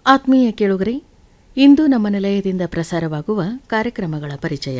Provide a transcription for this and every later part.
ಆತ್ಮೀಯ ಕೇಳುಗರೆ ಇಂದು ನಮ್ಮ ನಿಲಯದಿಂದ ಪ್ರಸಾರವಾಗುವ ಕಾರ್ಯಕ್ರಮಗಳ ಪರಿಚಯ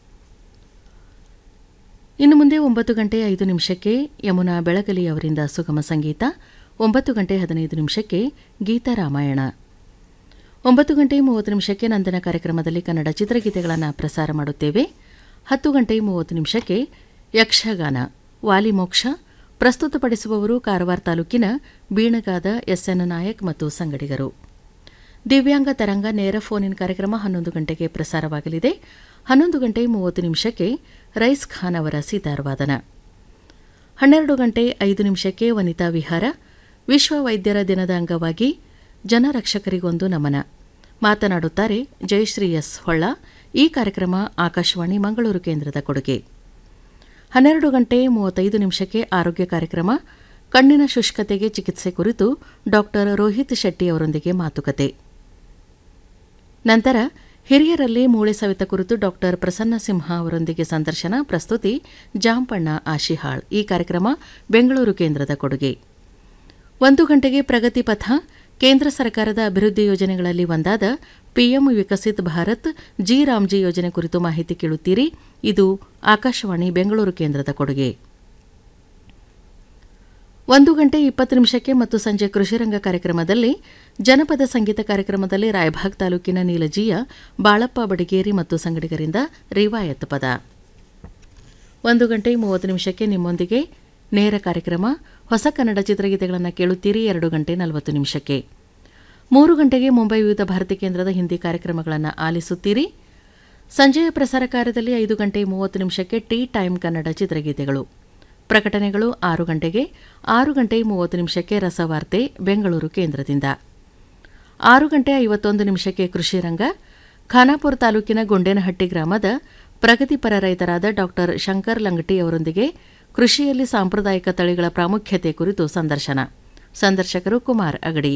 ಇನ್ನು ಮುಂದೆ ಒಂಬತ್ತು ಗಂಟೆ ಐದು ನಿಮಿಷಕ್ಕೆ ಯಮುನಾ ಬೆಳಗಲಿ ಅವರಿಂದ ಸುಗಮ ಸಂಗೀತ ಒಂಬತ್ತು ಗಂಟೆ ಹದಿನೈದು ನಿಮಿಷಕ್ಕೆ ಗೀತಾರಾಮಾಯಣ ಒಂಬತ್ತು ಗಂಟೆ ಮೂವತ್ತು ನಿಮಿಷಕ್ಕೆ ನಂದನ ಕಾರ್ಯಕ್ರಮದಲ್ಲಿ ಕನ್ನಡ ಚಿತ್ರಗೀತೆಗಳನ್ನು ಪ್ರಸಾರ ಮಾಡುತ್ತೇವೆ ಹತ್ತು ಗಂಟೆ ಮೂವತ್ತು ನಿಮಿಷಕ್ಕೆ ಯಕ್ಷಗಾನ ವಾಲಿಮೋಕ್ಷ ಪ್ರಸ್ತುತಪಡಿಸುವವರು ಕಾರವಾರ ತಾಲೂಕಿನ ಬೀಣಗಾದ ಎಸ್ಎನ್ ನಾಯಕ್ ಮತ್ತು ಸಂಗಡಿಗರು ದಿವ್ಯಾಂಗ ತರಂಗ ನೇರ ಫೋನ್ ಕಾರ್ಯಕ್ರಮ ಹನ್ನೊಂದು ಗಂಟೆಗೆ ಪ್ರಸಾರವಾಗಲಿದೆ ಹನ್ನೊಂದು ಗಂಟೆ ಮೂವತ್ತು ನಿಮಿಷಕ್ಕೆ ರೈಸ್ ಖಾನ್ ಅವರ ಸೀತಾರ್ವಾದನ ಹನ್ನೆರಡು ಗಂಟೆ ಐದು ನಿಮಿಷಕ್ಕೆ ವನಿತಾ ವಿಹಾರ ವಿಶ್ವ ವೈದ್ಯರ ದಿನದ ಅಂಗವಾಗಿ ಜನರಕ್ಷಕರಿಗೊಂದು ನಮನ ಮಾತನಾಡುತ್ತಾರೆ ಜಯಶ್ರೀ ಎಸ್ ಹೊಳ್ಳ ಈ ಕಾರ್ಯಕ್ರಮ ಆಕಾಶವಾಣಿ ಮಂಗಳೂರು ಕೇಂದ್ರದ ಕೊಡುಗೆ ಹನ್ನೆರಡು ಗಂಟೆ ಮೂವತ್ತೈದು ನಿಮಿಷಕ್ಕೆ ಆರೋಗ್ಯ ಕಾರ್ಯಕ್ರಮ ಕಣ್ಣಿನ ಶುಷ್ಕತೆಗೆ ಚಿಕಿತ್ಸೆ ಕುರಿತು ಡಾಕ್ಟರ್ ರೋಹಿತ್ ಶೆಟ್ಟಿ ಅವರೊಂದಿಗೆ ಮಾತುಕತೆ ನಂತರ ಹಿರಿಯರಲ್ಲಿ ಮೂಳೆ ಸವೆತ ಕುರಿತು ಡಾಕ್ಟರ್ ಪ್ರಸನ್ನ ಸಿಂಹ ಅವರೊಂದಿಗೆ ಸಂದರ್ಶನ ಪ್ರಸ್ತುತಿ ಜಾಂಪಣ್ಣ ಆಶಿಹಾಳ್ ಈ ಕಾರ್ಯಕ್ರಮ ಬೆಂಗಳೂರು ಕೇಂದ್ರದ ಕೊಡುಗೆ ಒಂದು ಗಂಟೆಗೆ ಪ್ರಗತಿ ಪಥ ಕೇಂದ್ರ ಸರ್ಕಾರದ ಅಭಿವೃದ್ಧಿ ಯೋಜನೆಗಳಲ್ಲಿ ಒಂದಾದ PM Viksit Bharat G RAM G ಯೋಜನೆ ಕುರಿತು ಮಾಹಿತಿ ಕೇಳುತ್ತೀರಿ ಇದು ಆಕಾಶವಾಣಿ ಬೆಂಗಳೂರು ಕೇಂದ್ರದ ಕೊಡುಗೆ ಒಂದು ಗಂಟೆ ಇಪ್ಪತ್ತು ನಿಮಿಷಕ್ಕೆ ಮತ್ತು ಸಂಜೆ ಕೃಷಿರಂಗ ಕಾರ್ಯಕ್ರಮದಲ್ಲಿ ಜನಪದ ಸಂಗೀತ ಕಾರ್ಯಕ್ರಮದಲ್ಲಿ ರಾಯಭಾಗ್ ತಾಲೂಕಿನ ನೀಲಜಿಯ ಬಾಳಪ್ಪ ಬಡಿಗೇರಿ ಮತ್ತು ಸಂಗಡಿಗರಿಂದ ರಿವಾಯತ್ ಪದ ಒಂದು ಗಂಟೆ ಮೂವತ್ತು ನಿಮಿಷಕ್ಕೆ ನಿಮ್ಮೊಂದಿಗೆ ನೇರ ಕಾರ್ಯಕ್ರಮ ಹೊಸ ಕನ್ನಡ ಚಿತ್ರಗೀತೆಗಳನ್ನು ಕೇಳುತ್ತೀರಿ ಎರಡು ಗಂಟೆ ನಲವತ್ತು ನಿಮಿಷಕ್ಕೆ ಮೂರು ಗಂಟೆಗೆ ಮುಂಬೈ ವಿವಿಧ ಭಾರತಿ ಕೇಂದ್ರದ ಹಿಂದಿ ಕಾರ್ಯಕ್ರಮಗಳನ್ನು ಆಲಿಸುತ್ತೀರಿ ಸಂಜೆಯ ಪ್ರಸಾರ ಕಾರ್ಯದಲ್ಲಿ ಐದು ಗಂಟೆ ಮೂವತ್ತು ನಿಮಿಷಕ್ಕೆ ಟೀ ಟೈಮ್ ಕನ್ನಡ ಚಿತ್ರಗೀತೆಗಳು ಪ್ರಕಟಣೆಗಳು ಆರು ಗಂಟೆಗೆ ಆರು ಗಂಟೆ ಮೂವತ್ತು ನಿಮಿಷಕ್ಕೆ ರಸವಾರ್ತೆ ಬೆಂಗಳೂರು ಕೇಂದ್ರದಿಂದ ಆರು ಗಂಟೆ ಐವತ್ತೊಂದು ನಿಮಿಷಕ್ಕೆ ಕೃಷಿ ರಂಗ ಖಾನಾಪುರ ತಾಲೂಕಿನ ಗೊಂಡೇನಹಟ್ಟಿ ಗ್ರಾಮದ ಪ್ರಗತಿಪರ ರೈತರಾದ ಡಾಕ್ಟರ್ ಶಂಕರ್ ಲಂಗಟಿ ಅವರೊಂದಿಗೆ ಕೃಷಿಯಲ್ಲಿ ಸಾಂಪ್ರದಾಯಿಕ ತಳಿಗಳ ಪ್ರಾಮುಖ್ಯತೆ ಕುರಿತು ಸಂದರ್ಶನ ಸಂದರ್ಶಕರು ಕುಮಾರ್ ಅಗಡಿ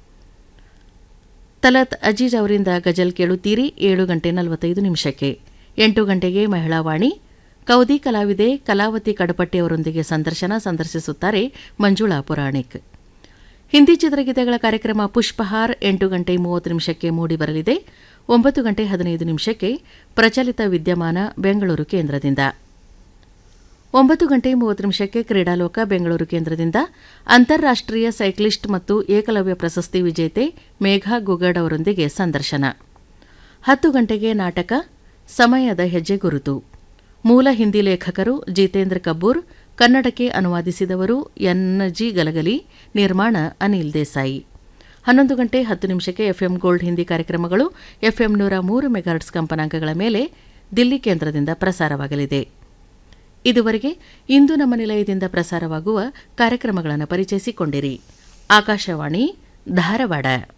ತಲತ್ ಅಜೀಜ್ ಅವರಿಂದ ಗಜಲ್ ಕೇಳುತ್ತೀರಿ ಏಳು ಗಂಟೆ ನಲವತ್ತೈದು ನಿಮಿಷಕ್ಕೆ ಎಂಟು ಗಂಟೆಗೆ ಮಹಿಳಾ ವಾಣಿ ಕೌದಿ ಕಲಾವಿದೆ ಕಲಾವತಿ ಕಡಪಟ್ಟಿ ಅವರೊಂದಿಗೆ ಸಂದರ್ಶನ ಸಂದರ್ಶಿಸುತ್ತಾರೆ ಮಂಜುಳಾ ಪುರಾಣಿಕ್ ಹಿಂದಿ ಚಿತ್ರಗೀತೆಗಳ ಕಾರ್ಯಕ್ರಮ ಪುಷ್ಪಹಾರ್ ಎಂಟು ಗಂಟೆ ಮೂವತ್ತು ನಿಮಿಷಕ್ಕೆ ಮೂಡಿಬರಲಿದೆ ಒಂಬತ್ತು ಗಂಟೆ ಹದಿನೈದು ನಿಮಿಷಕ್ಕೆ ಪ್ರಚಲಿತ ವಿದ್ಯಮಾನ ಬೆಂಗಳೂರು ಕೇಂದ್ರದಿಂದ ಒಂಬತ್ತು ಗಂಟೆ ಮೂವತ್ತು ನಿಮಿಷಕ್ಕೆ ಕ್ರೀಡಾಲೋಕ ಬೆಂಗಳೂರು ಕೇಂದ್ರದಿಂದ ಅಂತಾರಾಷ್ಟೀಯ ಸೈಕ್ಲಿಸ್ಟ್ ಮತ್ತು ಏಕಲವ್ಯ ಪ್ರಶಸ್ತಿ ವಿಜೇತೆ ಮೇಘಾ ಗುಗಡ್ ಅವರೊಂದಿಗೆ ಸಂದರ್ಶನ ಹತ್ತು ಗಂಟೆಗೆ ನಾಟಕ ಸಮಯದ ಹೆಜ್ಜೆ ಗುರುತು ಮೂಲ ಹಿಂದಿ ಲೇಖಕರು ಜಿತೇಂದ್ರ ಕಬ್ಬೂರ್ ಕನ್ನಡಕ್ಕೆ ಅನುವಾದಿಸಿದವರು ಎನ್ಜಿ ಗಲಗಲಿ ನಿರ್ಮಾಣ ಅನಿಲ್ ದೇಸಾಯಿ ಹನ್ನೊಂದು ಗಂಟೆ ಹತ್ತು ನಿಮಿಷಕ್ಕೆ ಎಫ್ಎಂ ಗೋಲ್ಡ್ ಹಿಂದಿ ಕಾರ್ಯಕ್ರಮಗಳು ಎಫ್ಎಂ ನೂರ ಮೂರು ಮೆಗಾಹರ್ಟ್ಸ್ ಕಂಪನಾಂಕಗಳ ಮೇಲೆ ದಿಲ್ಲಿ ಕೇಂದ್ರದಿಂದ ಪ್ರಸಾರವಾಗಲಿದೆ ಇದುವರೆಗೆ ಇಂದು ನಮ್ಮ ನಿಲಯದಿಂದ ಪ್ರಸಾರವಾಗುವ ಕಾರ್ಯಕ್ರಮಗಳನ್ನು ಪರಿಚಯಿಸಿಕೊಂಡಿರಿ ಆಕಾಶವಾಣಿ ಧಾರವಾಡ